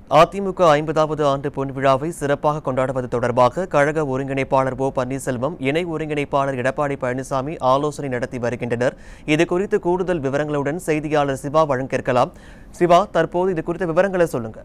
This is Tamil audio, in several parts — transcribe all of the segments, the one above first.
அதிமுக ஐம்பதாவது ஆண்டு பொன் விழாவை சிறப்பாக கொண்டாடுவது தொடர்பாக கழக ஒருங்கிணைப்பாளர் ஓ பன்னீர்செல்வம் இணை ஒருங்கிணைப்பாளர் எடப்பாடி பழனிசாமி ஆலோசனை நடத்தி வருகின்றனர் இது குறித்து கூடுதல் விவரங்களுடன் செய்தியாளர் சிவா வழங்க கேட்கலாம் சிவா தற்போது இது குறித்த விவரங்களை சொல்லுங்க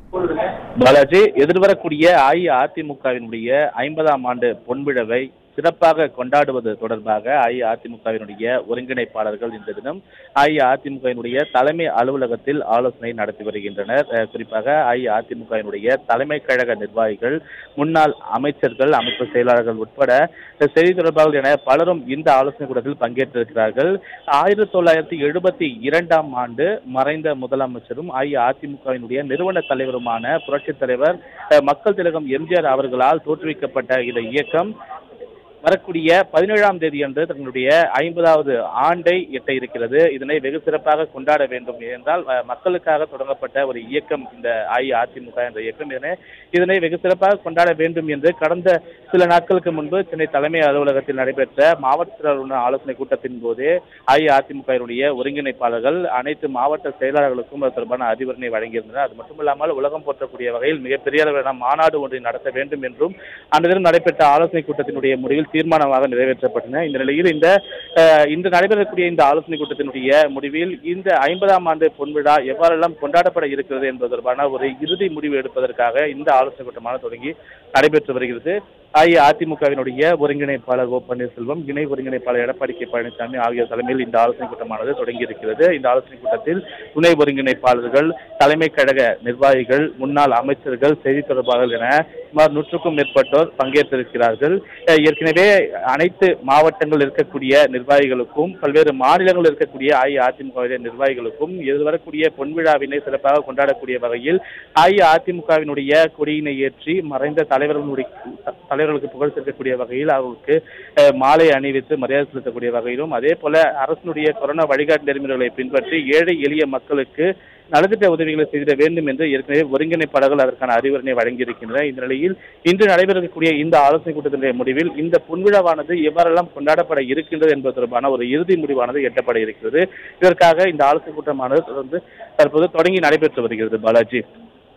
பாலாஜி எதிர்வரக்கூடிய அஇஅதிமுகவினுடைய ஐம்பதாம் ஆண்டு பொன்விழவை சிறப்பாக கொண்டாடுவது தொடர்பாக அஇஅதிமுகவினுடைய ஒருங்கிணைப்பாளர்கள் இந்த தினம் அஇஅதிமுகவினுடைய தலைமை அலுவலகத்தில் ஆலோசனை நடத்தி வருகின்றனர் அஹ் குறிப்பாக அஇஅதிமுகவினுடைய தலைமை கழக நிர்வாகிகள் முன்னாள் அமைச்சர்கள் அமைப்பு செயலாளர்கள் உட்பட செய்தி தொடர்பாளர்கள் என பலரும் இந்த ஆலோசனை கூட்டத்தில் பங்கேற்றிருக்கிறார்கள் ஆயிரத்தி தொள்ளாயிரத்தி எழுபத்தி இரண்டாம் ஆண்டு மறைந்த முதலமைச்சரும் அஇஅதிமுகவினுடைய நிறுவன தலைவருமான புரட்சித் தலைவர் அஹ், மக்கள் திலகம் எம்ஜிஆர் அவர்களால் தோற்றுவிக்கப்பட்ட இந்த இயக்கம் வரக்கூடிய பதினேழாம் தேதி அன்று தங்களுடைய ஐம்பதாவது ஆண்டை எட்ட இருக்கிறது இதனை வெகு சிறப்பாக கொண்டாட வேண்டும் என்றால் அஹ், மக்களுக்காக தொடங்கப்பட்ட ஒரு இயக்கம் இந்த அஇஅதிமுக என்ற இயக்கம் இதனை இதனை வெகு சிறப்பாக கொண்டாட வேண்டும் என்று கடந்த சில நாட்களுக்கு முன்பு சென்னை தலைமை அலுவலகத்தில் நடைபெற்ற மாவட்ட செயலாளருடன் ஆலோசனை கூட்டத்தின் போது அஇஅதிமுகவினுடைய ஒருங்கிணைப்பாளர்கள் அனைத்து மாவட்ட செயலாளர்களுக்கும் அது தொடர்பான அறிவுரை வழங்கியிருந்தனர் அது மட்டுமில்லாமல் உலகம் போற்றக்கூடிய வகையில் மிகப்பெரிய அளவிலான மாநாடு ஒன்றை நடத்த வேண்டும் என்றும் அந்த தினம் நடைபெற்ற ஆலோசனை கூட்டத்தினுடைய முடிவில் தீர்மானமாக நிறைவேற்றப்பட்டன இந்த நிலையில் இந்த அஹ், இன்று நடைபெறக்கூடிய இந்த ஆலோசனை கூட்டத்தினுடைய முடிவில் இந்த ஐம்பதாம் ஆண்டு பொன்விழா எவ்வாறெல்லாம் கொண்டாடப்பட இருக்கிறது என்பது தொடர்பான ஒரு இறுதி முடிவு எடுப்பதற்காக இந்த ஆலோசனை கூட்டமானது தொடங்கி நடைபெற்று வருகிறது அஇஅதிமுகவினுடைய ஒருங்கிணைப்பாளர் ஓ பன்னீர்செல்வம் இணை ஒருங்கிணைப்பாளர் எடப்பாடி கே பழனிசாமி ஆகியோர் தலைமையில் இந்த ஆலோசனை கூட்டமானது தொடங்கி இருக்கிறது இந்த ஆலோசனை கூட்டத்தில் துணை ஒருங்கிணைப்பாளர்கள் தலைமை கழக நிர்வாகிகள் முன்னாள் அமைச்சர்கள் செய்தி தொடர்பாளர்கள் என சுமார் நூற்றுக்கும் மேற்பட்டோர் பங்கேற்றிருக்கிறார்கள் அஹ் ஏற்கனவே அனைத்து மாவட்டங்கள் இருக்கக்கூடிய நிர்வாகிகளுக்கும் பல்வேறு மாநிலங்கள் இருக்கக்கூடிய அஇஅதிமுக நிர்வாகிகளுக்கும் எதிர்வரக்கூடிய பொன்விழாவினை சிறப்பாக கொண்டாடக்கூடிய வகையில் அஇஅதிமுகவினுடைய கொடியினை ஏற்றி மறைந்த தலைவர்களுடைய தலைவர்களுக்கு புகழ் சேர்க்கக்கூடிய வகையில் அவர்களுக்கு அஹ், மாலை அணிவித்து மரியாதை செலுத்தக்கூடிய வகையிலும் அதே போல அரசினுடைய கொரோனா வழிகாட்டு நெறிமுறைகளை பின்பற்றி ஏழை எளிய மக்களுக்கு நலத்திட்ட உதவிகளை செய்திட வேண்டும் என்று ஏற்கனவே ஒருங்கிணைப்பாளர்கள் அதற்கான அறிவுரை வழங்கியிருக்கின்றனர் இந்த நிலையில் இன்று நடைபெறக்கூடிய இந்த ஆலோசனை கூட்டத்தினுடைய முடிவில் இந்த பொன்விழாவானது எவ்வாறெல்லாம் கொண்டாடப்பட இருக்கின்றது என்பது தொடர்பான ஒரு இறுதி முடிவானது எட்டப்பட இருக்கிறது இதற்காக இந்த ஆலோசனை கூட்டமானது தொடர்ந்து தற்போது தொடங்கி நடைபெற்று வருகிறது பாலாஜி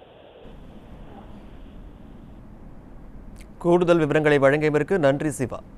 கூடுதல் விவரங்களை வழங்கியதற்கு நன்றி சிவா